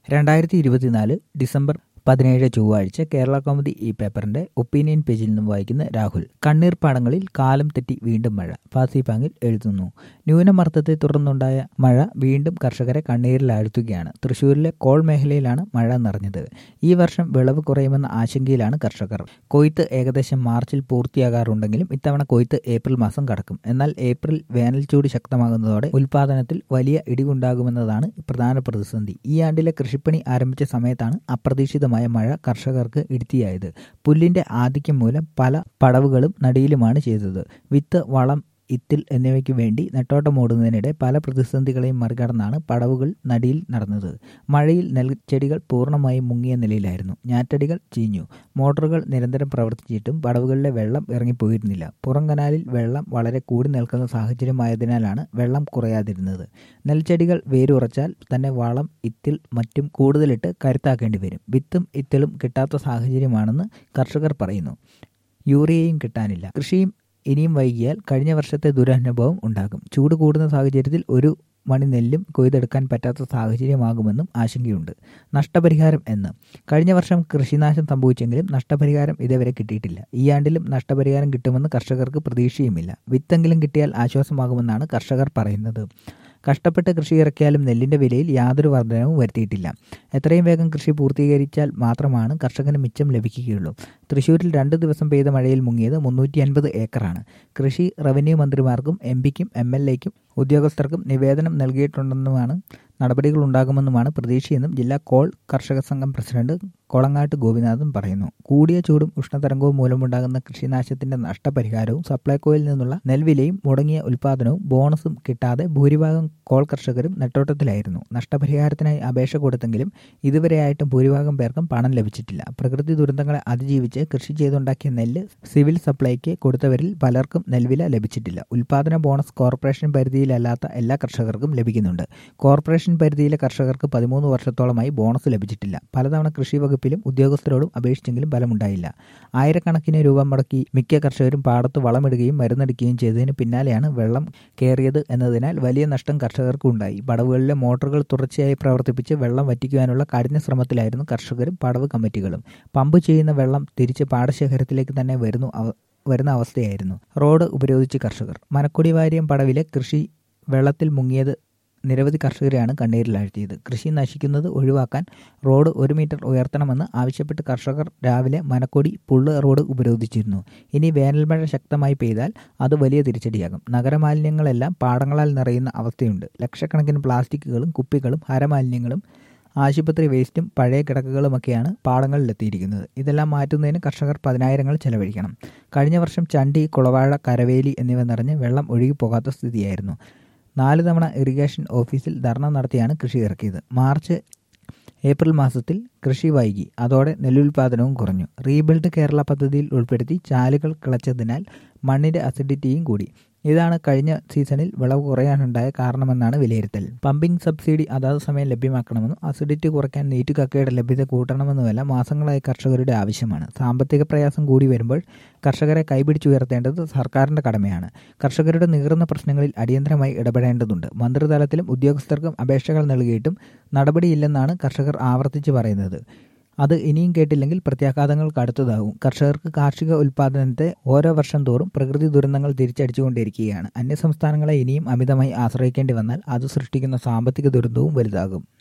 രണ്ടായിരത്തി ഇരുപത്തിനാല് ഡിസംബർ പതിനേഴ് ചൊവ്വാഴ്ച കേരള കൗമുദി ഈ പേപ്പറിന്റെ ഒപ്പീനിയൻ പേജിൽ നിന്നും വായിക്കുന്ന രാഹുൽ കണ്ണീർ പാടങ്ങളിൽ കാലം തെറ്റി വീണ്ടും മഴ പാസിപ്പാങ്ങിൽ എഴുതുന്നു ന്യൂനമർദ്ദത്തെ തുടർന്നുണ്ടായ മഴ വീണ്ടും കർഷകരെ കണ്ണീരിലാഴ്ത്തുകയാണ് തൃശൂരിലെ കോൾ മേഖലയിലാണ് മഴ നിറഞ്ഞത് ഈ വർഷം വിളവ് കുറയുമെന്ന ആശങ്കയിലാണ് കർഷകർ കൊയ്ത്ത് ഏകദേശം മാർച്ചിൽ പൂർത്തിയാകാറുണ്ടെങ്കിലും ഇത്തവണ കൊയ്ത്ത് ഏപ്രിൽ മാസം കടക്കും എന്നാൽ ഏപ്രിൽ വേനൽ ചൂട് ശക്തമാകുന്നതോടെ ഉൽപാദനത്തിൽ വലിയ ഇടിവുണ്ടാകുമെന്നതാണ് പ്രധാന പ്രതിസന്ധി ഈ ആണ്ടിലെ കൃഷിപ്പണി ആരംഭിച്ച സമയത്താണ് അപ്രതീക്ഷിതമായ മഴ കർഷകർക്ക് ഇടുത്തിയായത് പുല്ലിന്റെ ആധിക്യം മൂലം പല പടവുകളും നടിയിലുമാണ് ചെയ്തത് വിത്ത് വളം ഇത്തിൽ എന്നിവയ്ക്ക് വേണ്ടി നെട്ടോട്ടമോടുന്നതിനിടെ പല പ്രതിസന്ധികളെയും മറികടന്നാണ് പടവുകൾ നടിയിൽ നടന്നത് മഴയിൽ നെൽച്ചെടികൾ പൂർണ്ണമായും മുങ്ങിയ നിലയിലായിരുന്നു ഞാറ്റടികൾ ചീഞ്ഞു മോട്ടോറുകൾ നിരന്തരം പ്രവർത്തിച്ചിട്ടും പടവുകളിലെ വെള്ളം ഇറങ്ങിപ്പോയിരുന്നില്ല പുറം കനാലിൽ വെള്ളം വളരെ കൂടി നിൽക്കുന്ന സാഹചര്യമായതിനാലാണ് വെള്ളം കുറയാതിരുന്നത് നെൽച്ചെടികൾ വേരുറച്ചാൽ തന്നെ വളം ഇത്തിൽ മറ്റും കൂടുതലിട്ട് കരുത്താക്കേണ്ടി വരും വിത്തും ഇത്തലും കിട്ടാത്ത സാഹചര്യമാണെന്ന് കർഷകർ പറയുന്നു യൂറിയയും കിട്ടാനില്ല കൃഷിയും ഇനിയും വൈകിയാൽ കഴിഞ്ഞ വർഷത്തെ ദുരനുഭവം ഉണ്ടാകും ചൂട് കൂടുന്ന സാഹചര്യത്തിൽ ഒരു മണി നെല്ലും കൊയ്തെടുക്കാൻ പറ്റാത്ത സാഹചര്യമാകുമെന്നും ആശങ്കയുണ്ട് നഷ്ടപരിഹാരം എന്ന് കഴിഞ്ഞ വർഷം കൃഷിനാശം സംഭവിച്ചെങ്കിലും നഷ്ടപരിഹാരം ഇതുവരെ കിട്ടിയിട്ടില്ല ഈ ആണ്ടിലും നഷ്ടപരിഹാരം കിട്ടുമെന്ന് കർഷകർക്ക് പ്രതീക്ഷയുമില്ല വിത്തെങ്കിലും കിട്ടിയാൽ ആശ്വാസമാകുമെന്നാണ് കർഷകർ പറയുന്നത് കഷ്ടപ്പെട്ട് കൃഷി ഇറക്കിയാലും നെല്ലിന്റെ വിലയിൽ യാതൊരു വർധനവും വരുത്തിയിട്ടില്ല എത്രയും വേഗം കൃഷി പൂർത്തീകരിച്ചാൽ മാത്രമാണ് കർഷകന് മിച്ചം ലഭിക്കുകയുള്ളൂ തൃശൂരിൽ രണ്ട് ദിവസം പെയ്ത മഴയിൽ മുങ്ങിയത് മുന്നൂറ്റി അൻപത് ഏക്കറാണ് കൃഷി റവന്യൂ മന്ത്രിമാർക്കും എം പിക്കും എം എൽ എക്കും ഉദ്യോഗസ്ഥർക്കും നിവേദനം നൽകിയിട്ടുണ്ടെന്നുമാണ് നടപടികൾ ഉണ്ടാകുമെന്നുമാണ് പ്രതീക്ഷയെന്നും ജില്ലാ കോൾ കർഷക സംഘം പ്രസിഡന്റ് കോളങ്ങാട്ട് ഗോപിനാഥൻ പറയുന്നു കൂടിയ ചൂടും ഉഷ്ണതരംഗവും മൂലമുണ്ടാകുന്ന കൃഷിനാശത്തിന്റെ നഷ്ടപരിഹാരവും സപ്ലൈകോയിൽ നിന്നുള്ള നെൽവിലയും മുടങ്ങിയ ഉൽപാദനവും ബോണസും കിട്ടാതെ ഭൂരിഭാഗം കോൾ കർഷകരും നെട്ടോട്ടത്തിലായിരുന്നു നഷ്ടപരിഹാരത്തിനായി അപേക്ഷ കൊടുത്തെങ്കിലും ഇതുവരെയായിട്ടും ഭൂരിഭാഗം പേർക്കും പണം ലഭിച്ചിട്ടില്ല പ്രകൃതി ദുരന്തങ്ങളെ അതിജീവിച്ച് കൃഷി ചെയ്തുണ്ടാക്കിയ നെല്ല് സിവിൽ സപ്ലൈക്ക് കൊടുത്തവരിൽ പലർക്കും നെൽവില ലഭിച്ചിട്ടില്ല ഉൽപാദന ബോണസ് കോർപ്പറേഷൻ പരിധിയിലല്ലാത്ത എല്ലാ കർഷകർക്കും ലഭിക്കുന്നുണ്ട് കോർപ്പറേഷൻ പരിധിയിലെ കർഷകർക്ക് പതിമൂന്ന് വർഷത്തോളമായി ബോണസ് ലഭിച്ചിട്ടില്ല പലതവണ കൃഷി വകുപ്പിലും ഉദ്യോഗസ്ഥരോടും അപേക്ഷിച്ചെങ്കിലും ഫലമുണ്ടായില്ല ആയിരക്കണക്കിന് രൂപ മുടക്കി മിക്ക കർഷകരും പാടത്ത് വളമിടുകയും മരുന്നടിക്കുകയും ചെയ്തതിന് പിന്നാലെയാണ് വെള്ളം കയറിയത് എന്നതിനാൽ വലിയ നഷ്ടം കർഷകർക്ക് ഉണ്ടായി പടവുകളിലെ മോട്ടോറുകൾ തുടർച്ചയായി പ്രവർത്തിപ്പിച്ച് വെള്ളം വറ്റിക്കുവാനുള്ള കഠിന ശ്രമത്തിലായിരുന്നു കർഷകരും പടവ് കമ്മിറ്റികളും പമ്പ് ചെയ്യുന്ന വെള്ളം തിരിച്ച് പാടശേഖരത്തിലേക്ക് തന്നെ വരുന്നു വരുന്ന അവസ്ഥയായിരുന്നു റോഡ് ഉപരോധിച്ച് കർഷകർ മനക്കൊടി വാര്യം പടവിലെ കൃഷി വെള്ളത്തിൽ മുങ്ങിയത് നിരവധി കർഷകരെയാണ് കണ്ണീരിലാഴ്ത്തിയത് കൃഷി നശിക്കുന്നത് ഒഴിവാക്കാൻ റോഡ് ഒരു മീറ്റർ ഉയർത്തണമെന്ന് ആവശ്യപ്പെട്ട് കർഷകർ രാവിലെ മനക്കൊടി പുള്ള് റോഡ് ഉപരോധിച്ചിരുന്നു ഇനി വേനൽമഴ ശക്തമായി പെയ്താൽ അത് വലിയ തിരിച്ചടിയാകും നഗരമാലിന്യങ്ങളെല്ലാം പാടങ്ങളാൽ നിറയുന്ന അവസ്ഥയുണ്ട് ലക്ഷക്കണക്കിന് പ്ലാസ്റ്റിക്കുകളും കുപ്പികളും ഹരമാലിന്യങ്ങളും ആശുപത്രി വേസ്റ്റും പഴയ കിടക്കുകളുമൊക്കെയാണ് പാടങ്ങളിലെത്തിയിരിക്കുന്നത് ഇതെല്ലാം മാറ്റുന്നതിന് കർഷകർ പതിനായിരങ്ങൾ ചെലവഴിക്കണം കഴിഞ്ഞ വർഷം ചണ്ടി കുളവാഴ കരവേലി എന്നിവ നിറഞ്ഞ് വെള്ളം ഒഴുകിപ്പോകാത്ത സ്ഥിതിയായിരുന്നു നാല് തവണ ഇറിഗേഷൻ ഓഫീസിൽ ധർണ നടത്തിയാണ് കൃഷി ഇറക്കിയത് മാർച്ച് ഏപ്രിൽ മാസത്തിൽ കൃഷി വൈകി അതോടെ നെല്ലുൽപാദനവും കുറഞ്ഞു റീബിൽഡ് കേരള പദ്ധതിയിൽ ഉൾപ്പെടുത്തി ചാലുകൾ കിളച്ചതിനാൽ മണ്ണിന്റെ അസിഡിറ്റിയും കൂടി ഇതാണ് കഴിഞ്ഞ സീസണിൽ വിളവ് കുറയാനുണ്ടായ കാരണമെന്നാണ് വിലയിരുത്തൽ പമ്പിംഗ് സബ്സിഡി അതാത് സമയം ലഭ്യമാക്കണമെന്നും അസിഡിറ്റി കുറയ്ക്കാൻ നീറ്റുകക്കയുടെ ലഭ്യത കൂട്ടണമെന്നുമല്ല മാസങ്ങളായി കർഷകരുടെ ആവശ്യമാണ് സാമ്പത്തിക പ്രയാസം കൂടി വരുമ്പോൾ കർഷകരെ കൈപിടിച്ചുയർത്തേണ്ടത് സർക്കാരിന്റെ കടമയാണ് കർഷകരുടെ നീറുന്ന പ്രശ്നങ്ങളിൽ അടിയന്തരമായി ഇടപെടേണ്ടതുണ്ട് മന്ത്രിതലത്തിലും ഉദ്യോഗസ്ഥർക്കും അപേക്ഷകൾ നൽകിയിട്ടും നടപടിയില്ലെന്നാണ് കർഷകർ ആവർത്തിച്ച് പറയുന്നത് അത് ഇനിയും കേട്ടില്ലെങ്കിൽ പ്രത്യാഘാതങ്ങൾ കടുത്തതാകും കർഷകർക്ക് കാർഷിക ഉൽപ്പാദനത്തെ ഓരോ വർഷം തോറും പ്രകൃതി ദുരന്തങ്ങൾ തിരിച്ചടിച്ചുകൊണ്ടിരിക്കുകയാണ് അന്യസംസ്ഥാനങ്ങളെ ഇനിയും അമിതമായി ആശ്രയിക്കേണ്ടി വന്നാൽ അത് സൃഷ്ടിക്കുന്ന സാമ്പത്തിക ദുരന്തവും വലുതാകും